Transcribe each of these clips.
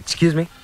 Excuse me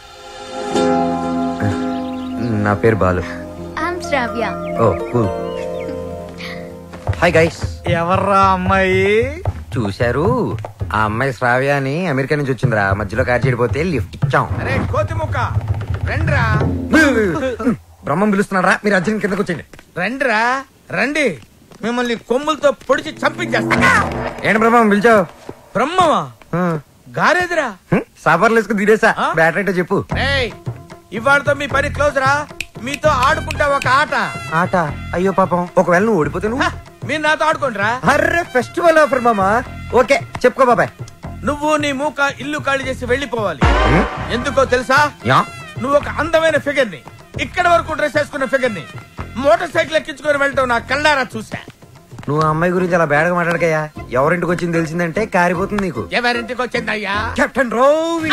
నా పేరు Balu I'm Shravya oh cool hi guys ఎవర్రా అమ్మాయి చూశారు ఆ అమ్మాయి శ్రావ్య అని అమెరికా నుంచి వచ్చిందిరా మధ్యలో కార్ చెడిపోతే లిఫ్ట్ ఇచ్చాం అరే కోతి ముక్క రండిరా బ్రహ్మం పిలుస్తున్నారా మీరు అర్జున్ కిందకు వచ్చండి రండిరా రండి మిమ్మల్ని కొమ్ములతో పొడిచి చంపించేస్తా ఏంటి బ్రహ్మం పిలిచావు బ్రహ్మమా గారేదిరా సాఫర్లు వేసుకుని తీరేసా ఆ? బ్యాటరీ అంటే చెప్పు ఏయ్ ఇవాళతో మీ పని క్లోజ్ రా మీతో ఆడుకుంటా ఒక ఆట ఆట అయ్యో పాపం ఒకవేళ నువ్వు ఓడిపోతే హ, నువ్వు మీరు నాతో ఆడుకోండిరా అర్రే ఫెస్టివల్ ఆఫర్ మామా ఓకే చెప్పుకో బాబాయ్ నువ్వు నీ మూక ఇల్లు ఖాళీ చేసి వెళ్ళిపోవాలి ఎందుకో తెలుసా యా నువ్వు ఒక అందమైన ఫిగర్ ని ఇక్కడ వరకు డ్రెస్ వేసుకున్న ఫిగర్ ని మోటార్ సైకిల్ ఎక్కించుకొని వెళ్ళటం నా కళ్ళారా చూసా నువ్వు ఆ అమ్మాయి గురించి అలా బేడగా మాట్లాడకయ్యా ఎవరింటికి వచ్చింది తెలిసిందంటే కారిపోతుంది నీకు ఎవరింటికి వచ్చిందయ్యా కెప్టెన్ రోవి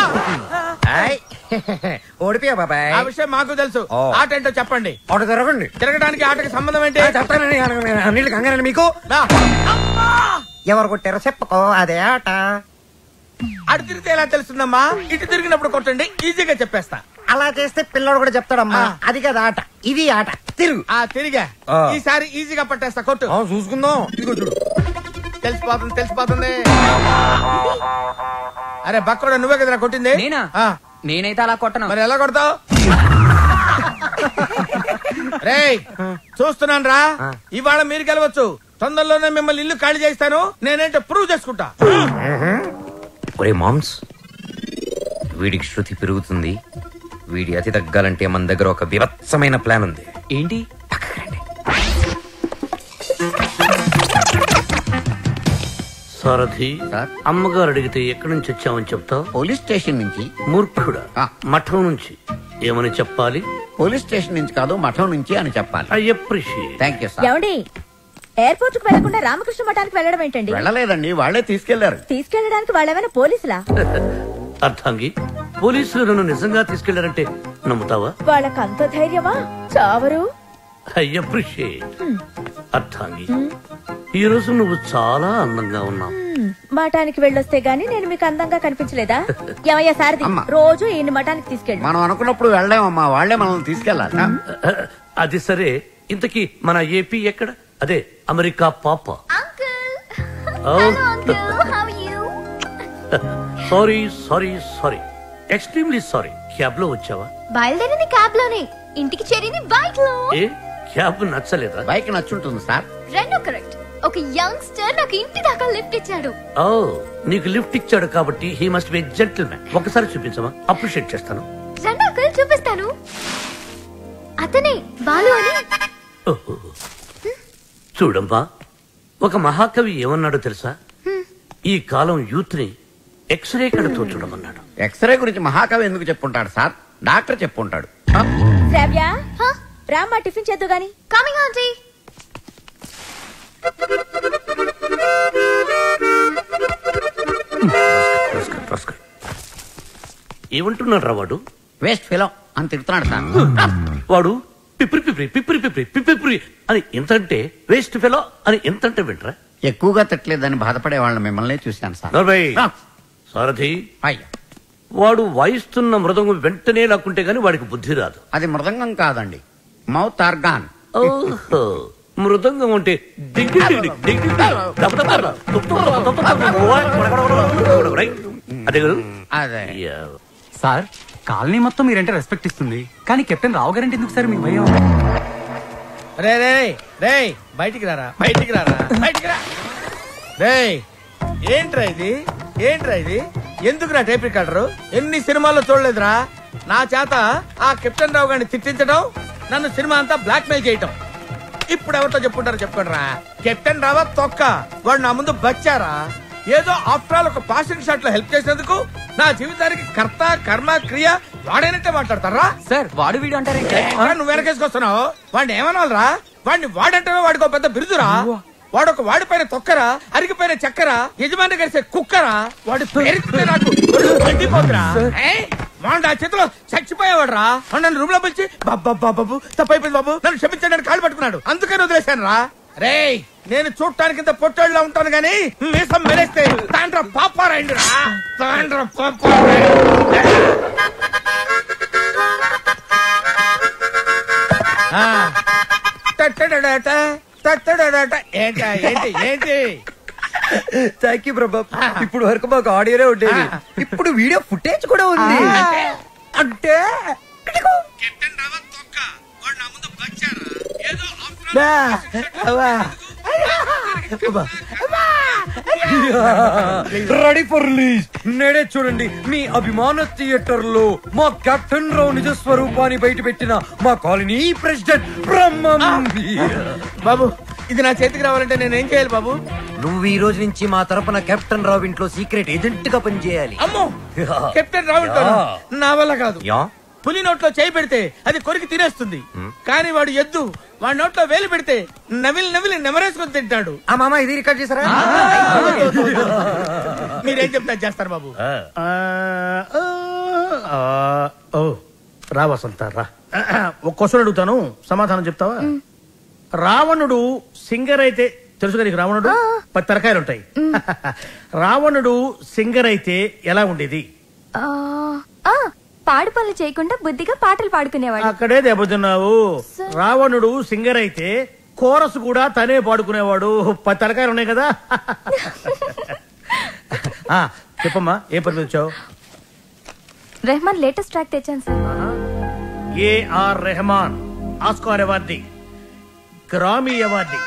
ఓడిపోయా బాబాయ్ ఆ విషయం మాకు తెలుసు ఓ. ఆట ఏంటో చెప్పండి ఆట జరగండి తిరగడానికి ఆటకి సంబంధం ఏంటి ఆ, చెప్తానండి అన్నిళ్ళు కంగారండి మీకు రా. అమ్మా! ఎవరు కొట్టారో చెప్పుకో అదే ఆట అటు తిరిగితే ఎలా తెలుస్తుందమ్మా ఇటు తిరిగినప్పుడు కొట్టండి ఈజీగా చెప్పేస్తా అలా చేస్తే పిల్లడు కూడా చెప్తాడమ్మా ఆ. అది కదా ఆట ఇది ఆట తిరుగు ఆ తిరిగా ఆ. ఈసారి ఈజీగా పట్టేస్తా కొట్టు ఆ, చూసుకుందాం ఇదిగో చూడు తెలిసిపోతుంది తెలిసిపోతుంది అరే బక్కడ నువ్వే కదరా కొట్టింది నేనా ఆ, నేనైతే అలా కొట్టను మరి ఎలా కొడతావు రేయ్ చూస్తున్నాను రా ఆ. ఇవాళ మీరు గెలవచ్చు తొందరలోనే మిమ్మల్ని ఇల్లు ఖాళీ చేస్తాను నేనేంటో ప్రూవ్ చేసుకుంటా ఒరే మామ్స్ వీడికి శృతి పెరుగుతుంది వీడి అతి తగ్గాలంటే మన దగ్గర ఒక వివత్సమైన ప్లాన్ ఉంది ఏంటి సారథి సార్? అమ్మగారు అడిగితే ఎక్కడి నుంచి వచ్చామని చెప్తావు పోలీస్ స్టేషన్ నుంచి మూర్ఖుడా ఆ. మఠం నుంచి ఏమని చెప్పాలి పోలీస్ స్టేషన్ నుంచి కాదు మఠం నుంచి అని చెప్పాలి I appreciate thank you sir ఏమండి ఎయిర్పోర్ట్ కు వెళ్లకుండా రామకృష్ణ మఠానికి వెళ్ళడం ఏంటండి వెళ్ళలేదండి వాళ్ళే తీసుకెళ్లారు తీసుకెళ్ళడానికి వాళ్ళేమైనా పోలీసులా అర్థంగి పోలీసులు నన్ను నిజంగా తీసుకెళ్లారంటే నమ్ముతావా వాళ్ళకి అంత ధైర్యమా చావరు ఐ అప్రిషియేట్ అర్థంగి ఈ రోజు నువ్వు చాలా అందంగా ఉన్నావు హ్మ్, మఠానికి వెళ్ళొస్తే గానీ నేను మీకు అందంగా కనిపించలేదా ఏమయ్యా సారథి అమ్మా. రోజు ఈయన మఠానికి తీసుకెళ్ళు మనం అనుకున్నప్పుడు వెళ్ళామమ్మా వాళ్ళే మనల్ని తీసుకెళ్ళాలి అది సరే ఇంతకీ మన ఏపీ ఎక్కడ అదే అమెరికా పాప sorry sorry sorry extremely sorry cab లో వచ్చావా బయలుదేరింది క్యాబ్ లోనే ఇంటికి చేరింది బైక్ లో ఏ క్యాబ్ నచ్చలేదా బైక్ నచ్చుంటుంది సార్ రెండు కరెక్ట్ ఒక యంగ్స్టర్ నాకు ఇంటి దాకా లిఫ్ట్ ఇచ్చాడు ఓ నీకు లిఫ్ట్ ఇచ్చాడు కాబట్టి he must be gentleman ఒకసారి చూపించమా అప్రిషియేట్ చేస్తాను రెండు అంకుల్ చూపిస్తాను అతనే బాలు అని ఓహో. చూడమ్మా ఒక మహాకవి ఏమన్నాడో తెలుసా ఈ కాలం యూత్ ని ఎక్స్రే కడతో చూడమన్నాడు ఎక్స్రే గురించి మహాకవి ఎందుకు చెప్పుంటాడు సార్ డాక్టర్ చెప్పుంటాడు ఆ, శ్రావ్య రామ్మా టిఫిన్ చేద్దు గాని కమింగ్ ఆంటీ రాస్కల్, రాస్కల్. ఏమంటున్నాడు రా వాడు వేస్ట్ ఫిలం అని తిడుతున్నాడు సార్ వాడు పిప్రి పిప్రి పిప్రి పిప్రి పిప్రి అని ఎంత అంటే వేస్ట్ ఫెలో అని ఎంత అంటే వింటరా ఎక్కువగా తిట్టలేదని బాధపడే వాళ్ళని మిమ్మల్ని చూశాను సార్ నర్వై ఆ, సారథి అయ్యా వాడు వాయిస్తున్న మృదంగం వెంటనే లాక్కుంటే గాని వాడికి బుద్ధి రాదు అది మృదంగం కాదండి మౌత్ ఆర్గాన్ ఓహో మృదంగం అంటే డింగి డింగి డింగి డింగి. దబ దబ దబ. తుప్ తుప్ తుప్ తుప్ తుప్ తుప్. ఓయ్, కొడ కొడ కొడ కొడ కొడ. రైట్? అదే కదా అదే యా. సార్ కాలనీ మొత్తం మీరంటే రెస్పెక్ట్ ఇస్తుంది కానీ కెప్టెన్ రావు గారంటే ఎందుకు సార్ మీకు భయం రే రే రే బయటికి రారా బయటికి రారా బయటికి రా రే ఏంట్రా ఇది ఏంట్రా ఇది ఎందుకురా టేప్ రికార్డరు ఎన్ని సినిమాల్లో చూడలేదురా నా చేత ఆ కెప్టెన్ రావు గారిని తిట్టించడం నన్ను సినిమా అంతా బ్లాక్ మెయిల్ చేయటం ఇప్పుడు ఎవరితో చెప్పుకుంటారో చెప్పుకోండి రా కెప్టెన్ రావా తొక్క వాడు నా ముందు బచ్చారా ఏదో ఆఫ్టర్ ఆల్ ఒక పాసింగ్ షాట్ లో హెల్ప్ చేసినందుకు నా జీవితానికి కర్త కర్మ క్రియ వాడైనట్టే మాట్లాడతారా సార్ వాడు వీడు అంటారేంటి ఏంట్రా నువ్వు వెనకేసుకొస్తున్నావు వాడిని ఏమనాలరా వాడిని వాడంటే వాడికి ఒక పెద్ద బిరుదురా వాడు ఒక వాడిపైన తొక్కరా అరిగిపోయిన చక్కరా యజమాని కలిసే కుక్కరా వాడి పేరుతుంటే నాకు ఒళ్ళు మండిపోతురా. ఏయ్, వాడు నా చేతిలో చచ్చిపోయేవాడు రా నన్ను రూమ్ లో పిలిచి బాబు బాబు తప్పైపోయింది బాబు నన్ను క్షమించడానికి కాళ్ళు పట్టుకున్నాడు అందుకని వదిలేశాను రా రేయ్ నేను చూడటానికి ఇంత పొట్టేళ్ళ ఉంటాను గాని మీసం మెరేస్తే తాండ్ర పాపారాయండి రా తాండ్ర పాపారాయండి ఆ. టట్టడడట, టట్టడడట. ఏంటా ఏంటి ఏంటి థ్యాంక్ యూ ప్రభా ఇప్పుడు వరకు మాకు ఆడియోనే ఉండేది ఇప్పుడు వీడియో ఫుటేజ్ కూడా ఉంది అంటే కెప్టెన్ రావత్ తొక్క వాడు నా ముందు బచ్చారా ఏదో after all ready for release నేడే చూడండి మీ అభిమాన థియేటర్ లో మా కెప్టెన్ రావు నిజ స్వరూపాన్ని బయట పెట్టిన మా కాలనీ ప్రెసిడెంట్ బ్రహ్మం బాబు ఇది నా చేతికి రావాలంటే నేను ఏం చేయాలి బాబు నువ్వు ఈ రోజు నుంచి మా తరపున కెప్టెన్ రావు ఇంట్లో సీక్రెట్ ఏజెంట్ గా పనిచేయాలి అమ్మో కెప్టెన్ రావుంటా యా. నా వల్ల కాదు యా పులి నోట్లో చేయి పెడితే అది కొరికి తినేస్తుంది కానీ వాడు ఎద్దు వాడి నోట్లో వేలు పెడితే నవిలి నవిలి నెమరేసుకొని తింటాడు ఆ మామ ఇది రికార్డ్ చేశారా మీరేం చెప్తా చేస్తారు బాబు ఆ. ఓ రా వసంత రా ఒక క్వశ్చన్ అడుగుతాను సమాధానం చెప్తావా రావణుడు సింగర్ అయితే తెలుసు నీకు రావణుడు పది తరకాయలు ఉంటాయి రావణుడు సింగర్ అయితే ఎలా ఉండేది ఆ, ఆ, పాడు పనులు చేయకుండా బుద్ధిగా పాటలు పాడుకునేవాడు అక్కడే దెబ్బతిన్నావు రావణుడు సింగర్ అయితే కోరస్ కూడా తనే పాడుకునేవాడు పది తరకాయలు ఉన్నాయి కదా ఆ, చెప్పమ్మా ఏ పని మీద వచ్చావు రెహమాన్ లేటెస్ట్ ట్రాక్ తెచ్చాను సార్ ఏఆర్ రెహమాన్ ఆస్కార్ అవార్డి గ్రామీ అవార్డి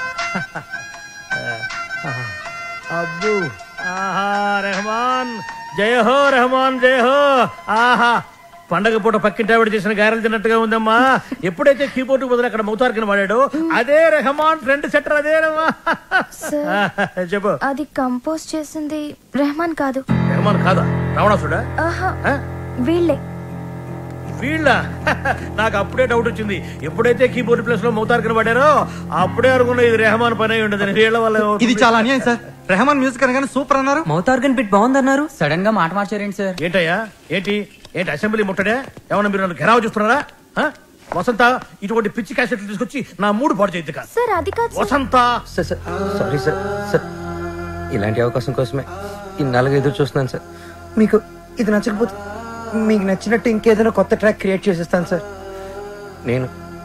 అబ్బు ఆహా రెహమాన్ జయ హో రెహమాన్ జయ హో ఆహా పండగ పూట పక్కింటి ఆవిడ చేసిన గారెలు తిన్నట్టుగా ఉందమ్మా ఎప్పుడైతే కీబోర్డ్ బదులు అక్కడ మౌతార్కిన వాడాడో అదే రెహమాన్ ఫ్రెండ్ సెటర్ అదేనమ్మా సార్ చెప్పు అది కంపోజ్ చేసింది రెహమాన్ కాదు రెహమాన్ కాదా రావణాసుడా ఆహా ఆ? వీళ్ళే వీళ్ళ నాకు అప్పుడే డౌట్ వచ్చింది ఎప్పుడైతే కీబోర్డ్ ప్లేస్ లో మౌతార్కిన పడారో అప్పుడే అనుకున్నా ఇది రెహమాన్ పని అయి ఉండదు వీళ్ళ వల్ల ఏమవుతుంది? ఇది చాలా అన్యాయం సార్ రెహమాన్ మ్యూజిక్ అనగానే సూపర్ అన్నారు మౌత్ ఆర్గన్ బిట్ బాగుందన్నారు సడన్ గా మాట మార్చారేంటి సార్ ఏంటయ్యా ఏంటి ఏంటి అసెంబ్లీ ముట్టడే ఏమన్నా మీరు నన్ను ఘెరావు చూస్తున్నారా ఆ? వసంత ఇటువంటి పిచ్చి క్యాసెట్లు తీసుకొచ్చి నా మూడు పాడు చేయద్దు కాదు సార్ అది కాదు sir. Vasantha sir sir sorry sir sir ఇలాంటి అవకాశం కోసమే ఇన్నాళ్ళుగా ఎదురు చూస్తున్నాను సార్ మీకు ఇది నచ్చకపోతే మీకు నచ్చినట్టు ఇంకేదైనా కొత్త ట్రాక్ క్రియేట్ చేసేస్తాను సార్ నేను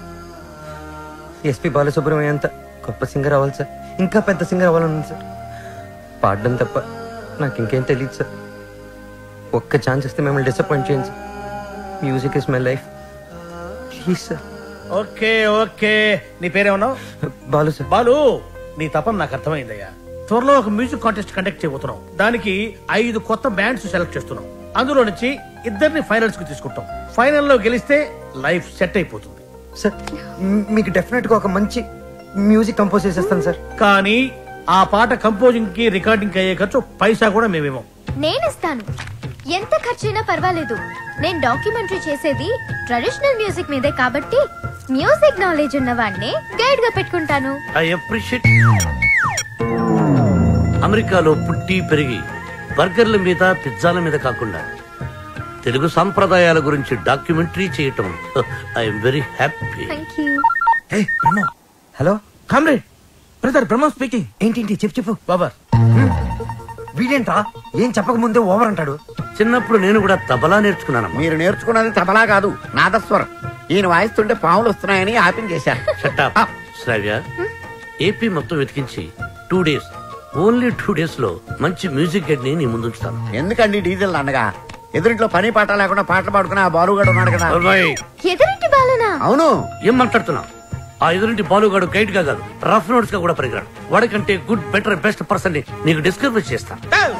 ఎస్పి బాలసుబ్రహ్మణ్యం అంత గొప్ప సింగర్ అవ్వాలి సార్ ఇంకా పెద్ద సింగర్ అవ్వాలని సార్ పాడడం తప్ప నాకు ఇంకేం తెలియదు సార్ ఒక్క ఛాన్స్ ఇస్తే మిమ్మల్ని డిసప్పాయింట్ చేయండి sir music is my life please sir okay okay నీ పేరేమన్నావు బాలు సార్ బాలు నీ తపన నాకు అర్థమైందయ్యా త్వరలో ఒక మ్యూజిక్ కాంటెస్ట్ కండక్ట్ చేయబోతున్నాం దానికి ఐదు కొత్త బ్యాండ్స్ సెలెక్ట్ చేస్తున్నాం అందులో నుంచి ఇద్దరిని ఫైనల్స్ కు తీసుకుంటాం ఫైనల్లో గెలిస్తే లైఫ్ సెట్ అయిపోతుంది సార్ మ్- మీకు డెఫినెట్ గా ఒక మంచి మ్యూజిక్ కంపోజ్ చేసేస్తాను సార్ కానీ ఆ పాట కంపోజింగ్ కి రికార్డింగ్ కి అయ్యే ఖర్చు పైసా కూడా మేమేమో నేను ఇస్తాను ఎంత ఖర్చైనా పర్వాలేదు నేను డాక్యుమెంటరీ చేసేది ట్రెడిషనల్ మ్యూజిక్ మీదే కాబట్టి మ్యూజిక్ నాలెడ్జ్ ఉన్న వాడిని గైడ్ గా పెట్టుకుంటాను ఐ అప్రిషియేట్ అమెరికాలో పుట్టి పెరిగి బర్గర్ల మీద పిజ్జాల మీద కాకుండా తెలుగు సాంప్రదాయాల గురించి డాక్యుమెంటరీ చేయటం I'm very happy thank you hello comrade brother Brahma speaking ఏంటి చెప్పు చెప్పు బాబర్ వీడేంట్రా ఏం చెప్పక ముందే ఓవర్ అంటాడు చిన్నప్పుడు నేను కూడా తబలా నేర్చుకున్నానమ్మా మీరు నేర్చుకున్నది తబలా కాదు నాదస్వరం ఈయన వాయిస్తుంటే పాములు వస్తున్నాయని ఆపించేశారు షట్టా శ్రావ్య ఏపీ మొత్తం వెతికించి two days only two days లో మంచి మ్యూజిక్ గైడ్ ని నీ ముందుంచుతాను ఎందుకండి డీజిల్ అనగా ఎదురింట్లో పని పాట లేకుండా పాటలు పాడుకునే ఆ బాలుగాడు ఉన్నాడు కదా అబ్బాయి, ఎదురింటి బాలనా అవును ఏం మాట్లాడుతున్నావు ఆ ఎదురింటి బాలుగాడు గైడ్ గా కాదు రఫ్ నోట్స్ గా కూడా పరిగరాడు వాడికంటే గుడ్ బెటర్ బెస్ట్ పర్సన్ ని నీకు డిస్కవర్ చేస్తా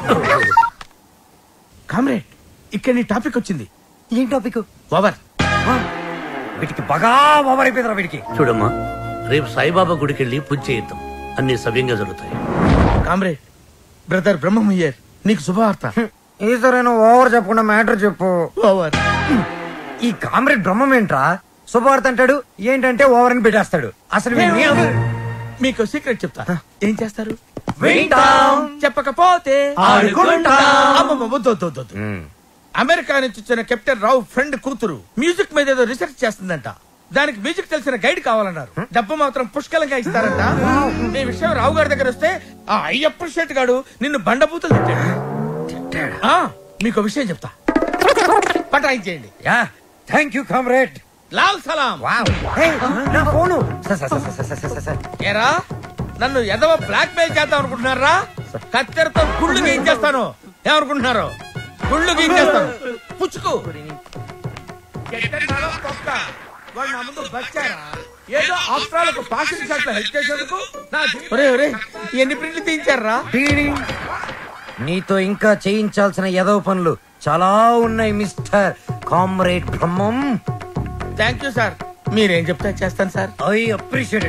కామ్రేడ్ ఇక్కడ నీ టాపిక్ వచ్చింది ఏం టాపిక్ ఓవర్ వీటికి బాగా ఓవర్ అయిపోయిందిరా వీడికి చూడమ్మా రేపు సాయిబాబా గుడికి వెళ్ళి పూజ చేయిద్దాం అన్ని సవ్యంగా జరుగుతాయి కామ్రేడ్ బ్రదర్ బ్రహ్మం ఇయర్ నీకు శుభవార్త ఈసారైనా ఓవర్ చెప్పకుండా మ్యాటర్ చెప్పు ఓవర్ ఈ కామ్రేడ్ బ్రహ్మం ఏంట్రా శుభవార్త అంటాడు ఏంటంటే ఓవర్ అని పెట్టేస్తాడు అసలు వీడిని- మీకు సీక్రెట్ చెప్తా ఏం చేస్తారు వింటాం. చెప్పకపోతే ఆడుకుంటాం. అమ్మమ్మ, వద్దు, వద్దు, వద్దు, వద్దు. అమెరికా నుంచి వచ్చిన కెప్టెన్ రావు ఫ్రెండ్ కూతురు మ్యూజిక్ మీద ఏదో రీసెర్చ్ చేస్తుందంట దానికి మ్యూజిక్ తెలిసిన గైడ్ కావాలన్నారు డబ్బు మాత్రం పుష్కలంగా ఇస్తారంట ఈ విషయం రావు గారి దగ్గర వస్తే ఆ అయ్యప్ప షెట్ గాడు నిన్ను బండబూతులు తిట్టాడు ఆ, మీకు విషయం చెప్తా పటాయించేయండి యా థ్యాంక్ యూ కామ్రేడ్ లాల్ సలాం నా phone sir sir sir sir sir sir sir ఏరా నన్ను ఎదవ బ్లాక్ మెయిల్ చేద్దాం అనుకుంటున్నారా కత్తెరతో గుళ్ళు గీయించేస్తాను ఏమనుకుంటున్నారు గుళ్ళు గీయించేస్తాను పుచ్చుకు ఎట్టెట్టాలో తొక్క. వాడు నా ముందు బచ్చారా? ఏదో ఆస్ట్రాలకు పాసింగ్ షాట్ లో హెల్ప్ చేసేందుకు నా జీవితం- ఒరేయ్, ఒరేయ్, ఎన్ని ప్రింట్లు తీయించారా నీతో ఇంకా చేయించాల్సిన ఎదవ పనులు చాలా ఉన్నాయి mister comrade Brahmam thank you sir మీరేం చెప్తే చేస్తాను సార్ ఐ అప్రిషియేట్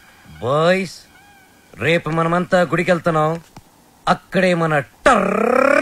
బాయ్స్ రేపు మనమంతా గుడికి వెళ్తున్నాం అక్కడే మన టర్ర